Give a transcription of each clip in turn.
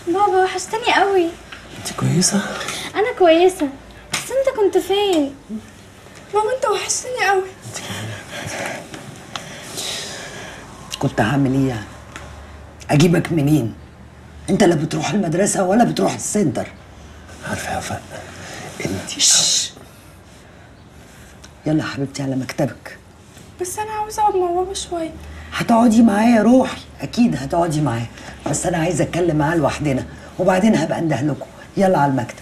بابا وحشتني قوي انت كويسه انا كويسه بس انت كنت فين ماما انت وحشتني قوي كنت هعمل ايه يعني اجيبك منين انت لا بتروح المدرسه ولا بتروح السنتر عارفه يا وفاء انت يلا يا حبيبتي على مكتبك بس انا عاوزه اقعد مع بابا شويه هتقعدي معايا روحي اكيد هتقعدي معايا بس انا عايزه اتكلم معاه لوحدنا وبعدين هبقى انده لكم يلا على المكتب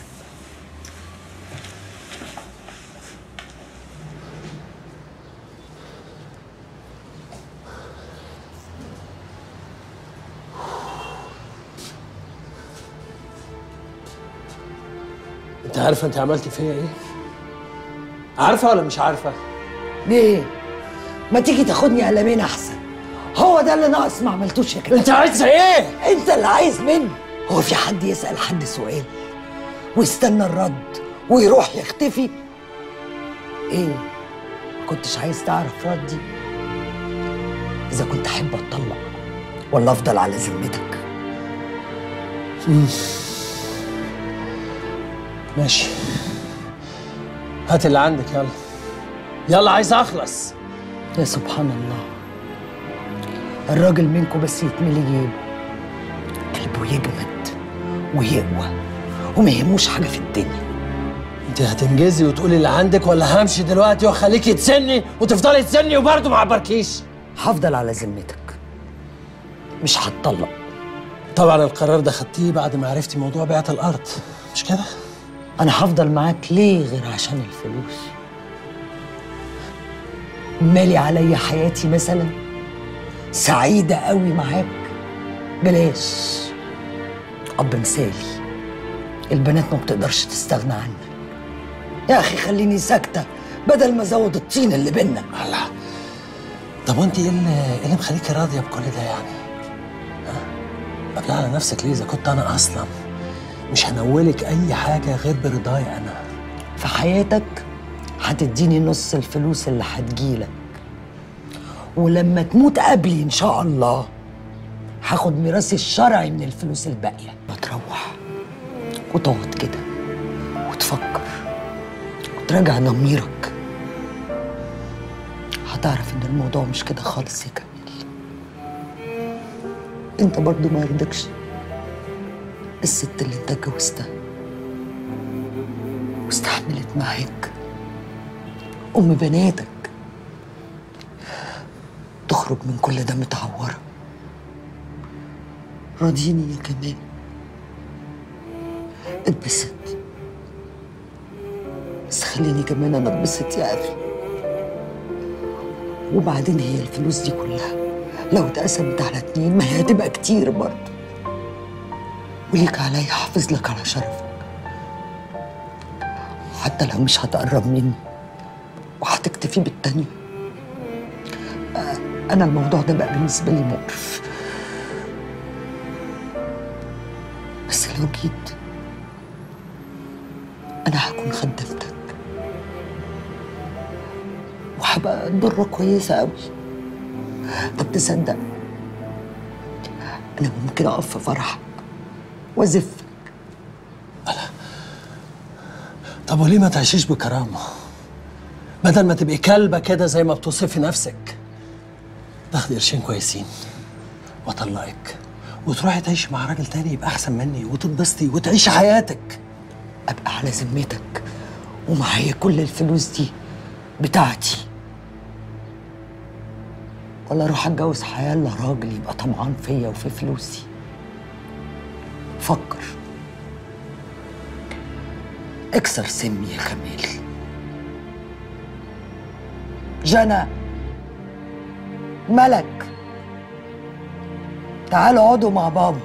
انت عارفه انت عملتي فيا ايه عارفه ولا مش عارفه ليه ما تيجي تاخدني قلمين احسن هو ده اللي ناقص ما عملتوش يا كده انت عايزه ايه انت اللي عايز مني هو في حد يسال حد سؤال ويستنى الرد ويروح يختفي ايه ما كنتش عايز تعرف ردي اذا كنت احب اتطلق ولا افضل على ذمتك ماشي هات اللي عندك يلا يلا عايز اخلص يا سبحان الله الراجل منكم بس يتملي جيبه قلبه يجمد ويقوى وما يهموش حاجه في الدنيا انت هتنجزي وتقولي اللي عندك ولا همشي دلوقتي واخليكي تسني وتفضلي تسني وبرضه ما عبركيش هفضل على ذمتك مش هتطلق طبعا القرار ده خدتيه بعد ما عرفتي موضوع بيعة الارض مش كده انا هفضل معاك ليه غير عشان الفلوس مالي عليا حياتي مثلا سعيدة قوي معاك بلاش أب مثالي البنات ما بتقدرش تستغنى عنك يا أخي خليني ساكتة بدل ما أزود الطين اللي بينا الله طب وانت ايه اللي ايه اللي مخليكي راضيه بكل ده يعني؟ ها؟ قبل على نفسك ليه اذا كنت انا اصلا مش هنولك اي حاجه غير برضاي انا في حياتك هتديني نص الفلوس اللي هتجيلك ولما تموت قبلي ان شاء الله هاخد ميراثي الشرعي من الفلوس الباقيه ما تروح وتقعد كده وتفكر وتراجع ضميرك هتعرف ان الموضوع مش كده خالص يا كمال انت برضو ما يرضكش الست اللي انت اتجوزتها واستحملت معاك ام بناتك تخرج من كل ده متعوره راضيني يا كمال اتبسط بس خليني كمان انا اتبسط يا اخي وبعدين هي الفلوس دي كلها لو اتقسمت على اتنين ما هي هتبقى كتير برضه وليك عليا حافظ لك على شرفك حتى لو مش هتقرب مني وهتكتفي بالتانية آه، أنا الموضوع ده بقى بالنسبة لي مقرف بس لو جيت أنا هكون خدمتك وهبقى ضرة كويسة أوي طب تصدق أنا ممكن أقف في فرحك وأزفك طب وليه ما تعيشيش بكرامه بدل ما تبقي كلبه كده زي ما بتوصفي نفسك تاخدي قرشين كويسين واطلقك وتروحي تعيشي مع راجل تاني يبقى احسن مني وتتبسطي وتعيشي حياتك ابقى على ذمتك ومعايا كل الفلوس دي بتاعتي ولا اروح اتجوز حيالله راجل يبقى طمعان فيا وفي فلوسي فكر اكسر سمي يا كمال جنى ملك تعالوا اقعدوا مع بابا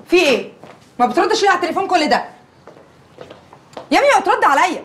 في ايه ما بتردش ليه على التليفون كل ده يا ابني ما ترد عليا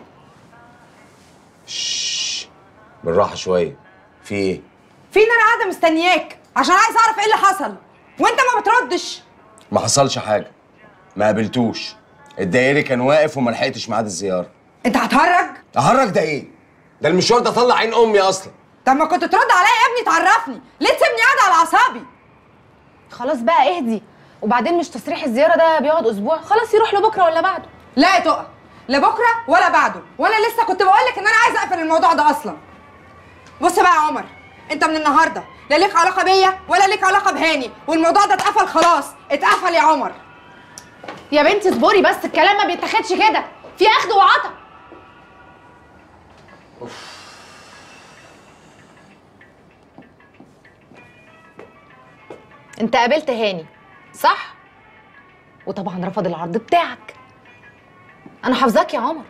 بالراحه شويه في ايه في ان انا قاعده مستنياك عشان عايز اعرف ايه اللي حصل وانت ما بتردش ما حصلش حاجه ما قابلتوش الدائري كان واقف وما لحقتش ميعاد الزياره انت هتهرج اهرج ده ايه ده المشوار ده طلع عين امي اصلا طب ما كنت ترد عليا يا ابني تعرفني ليه تسيبني قاعده على اعصابي خلاص بقى اهدي وبعدين مش تصريح الزياره ده بيقعد اسبوع خلاص يروح له بكره ولا بعده لا يا تقى لا بكره ولا بعده وانا لسه كنت بقول لك ان انا عايزه اقفل الموضوع ده اصلا بص بقى يا عمر انت من النهارده لا ليك علاقه بيا ولا ليك علاقه بهاني والموضوع ده اتقفل خلاص اتقفل يا عمر يا بنتي اصبري بس الكلام ما بيتاخدش كده في اخد وعطا انت قابلت هاني صح وطبعا رفض العرض بتاعك انا حافظاك يا عمر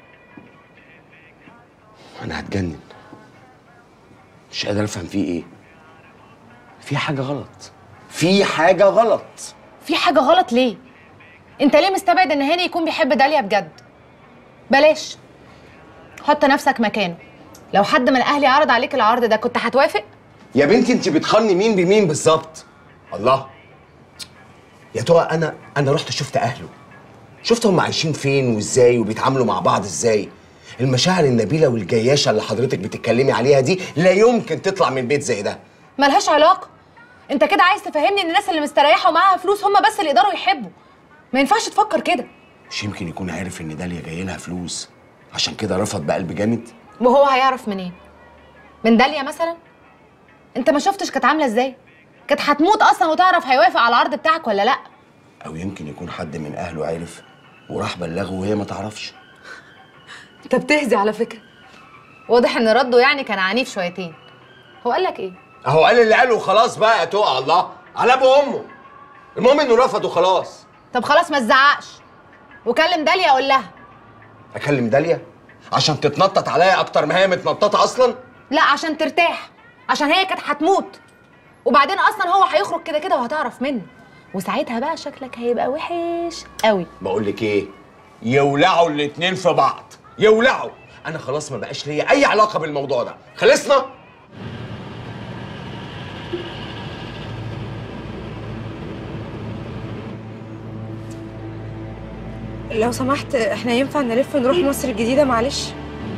انا هتجنن مش قادر افهم فيه ايه في حاجه غلط في حاجه غلط في حاجه غلط ليه انت ليه مستبعد ان هاني يكون بيحب داليا بجد بلاش حط نفسك مكانه لو حد من اهلي عرض عليك العرض ده كنت هتوافق يا بنتي انت بتقارني مين بمين بالظبط الله يا ترى انا انا رحت شفت اهله شفت هم عايشين فين وازاي وبيتعاملوا مع بعض ازاي المشاعر النبيله والجياشه اللي حضرتك بتتكلمي عليها دي لا يمكن تطلع من بيت زي ده ملهاش علاقه انت كده عايز تفهمني ان الناس اللي مستريحه ومعاها فلوس هم بس اللي يقدروا يحبوا ما ينفعش تفكر كده مش يمكن يكون عارف ان داليا جاي لها فلوس عشان كده رفض بقلب جامد وهو هيعرف منين من داليا مثلا انت ما شفتش كانت عامله ازاي كانت هتموت اصلا وتعرف هيوافق على العرض بتاعك ولا لا او يمكن يكون حد من اهله عارف وراح بلغه وهي ما تعرفش انت بتهزي على فكره واضح ان رده يعني كان عنيف شويتين هو قال لك ايه اهو قال اللي قاله وخلاص بقى تقع الله على ابو امه المهم انه رفض وخلاص طب خلاص ما تزعقش وكلم داليا قول لها اكلم داليا عشان تتنطط عليا اكتر ما هي متنططه اصلا لا عشان ترتاح عشان هي كانت هتموت وبعدين اصلا هو هيخرج كده كده وهتعرف منه وساعتها بقى شكلك هيبقى وحش قوي بقول لك ايه يولعوا الاتنين في بعض يولعوا انا خلاص ما بقاش ليا اي علاقه بالموضوع ده خلصنا لو سمحت احنا ينفع نلف نروح مصر الجديدة معلش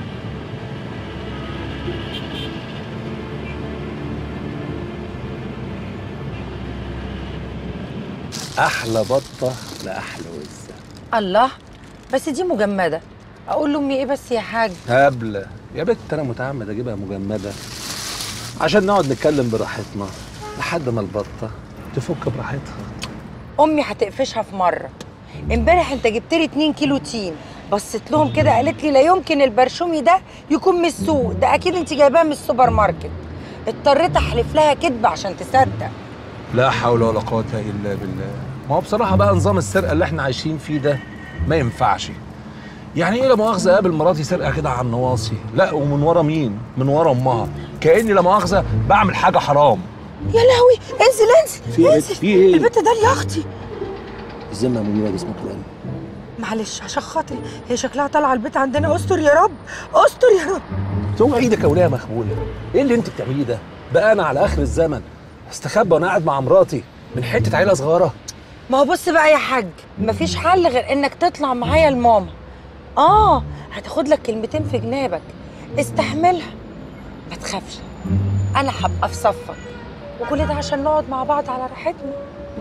احلى بطه لاحلى وزه الله بس دي مجمده اقول لامي ايه بس يا حاج هبله يا بت انا متعمد اجيبها مجمده عشان نقعد نتكلم براحتنا لحد ما البطه تفك براحتها امي هتقفشها في مره امبارح انت جبت لي 2 كيلو تين بصيت لهم كده قالت لي لا يمكن البرشومي ده يكون من السوق ده اكيد انت جايباه من السوبر ماركت اضطريت احلف لها كذب عشان تصدق لا حول ولا قوه الا بالله ما هو بصراحه بقى نظام السرقه اللي احنا عايشين فيه ده ما ينفعش يعني ايه لا مؤاخذه قابل مراتي سرقه كده على النواصي لا ومن ورا مين من ورا امها كاني لا مؤاخذه بعمل حاجه حرام يا لهوي انزل انزل في إيه؟ انزل في إيه؟ البت ده يا اختي الذمه منيره جسمك قرآن معلش عشان خاطري هي شكلها طالعه البيت عندنا استر يا رب استر يا رب توقع ايدك يا وليه مخبوله ايه اللي انت بتعمليه ده بقى انا على اخر الزمن استخبى وانا قاعد مع مراتي من حته عيله صغيره ما هو بص بقى يا حاج مفيش حل غير انك تطلع معايا لماما اه هتاخد لك كلمتين في جنابك استحملها ما تخافش انا هبقى في صفك وكل ده عشان نقعد مع بعض على راحتنا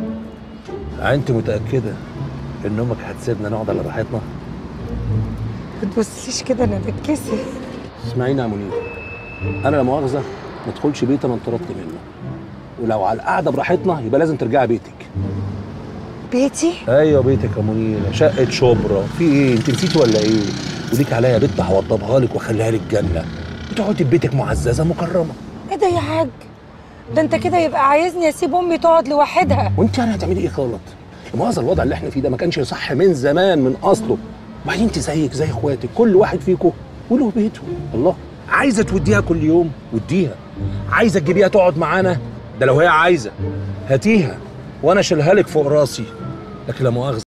انت متاكده ان امك هتسيبنا نقعد على راحتنا ما تبصليش كده انا بتكسف اسمعيني يا منير انا لا مؤاخذه ما ادخلش بيت انا انطردت منه ولو على القعده براحتنا يبقى لازم ترجعي بيتك بيتي ايوه بيتك يا منيره شقه شبرا في ايه انت نسيتي ولا ايه وليك عليا بنت هوضبها لك واخليها لك جنه وتقعدي في بيتك معززه مكرمه ايه ده يا حاج ده انت كده يبقى عايزني اسيب امي تقعد لوحدها وانت يعني هتعملي ايه غلط المؤاخذه الوضع اللي احنا فيه ده ما كانش صح من زمان من اصله وبعدين انت زيك زي اخواتك كل واحد فيكم وله بيته الله عايزه توديها كل يوم وديها عايزه تجيبيها تقعد معانا ده لو هي عايزه هاتيها وانا اشيلها لك فوق راسي لكن لا مؤاخذه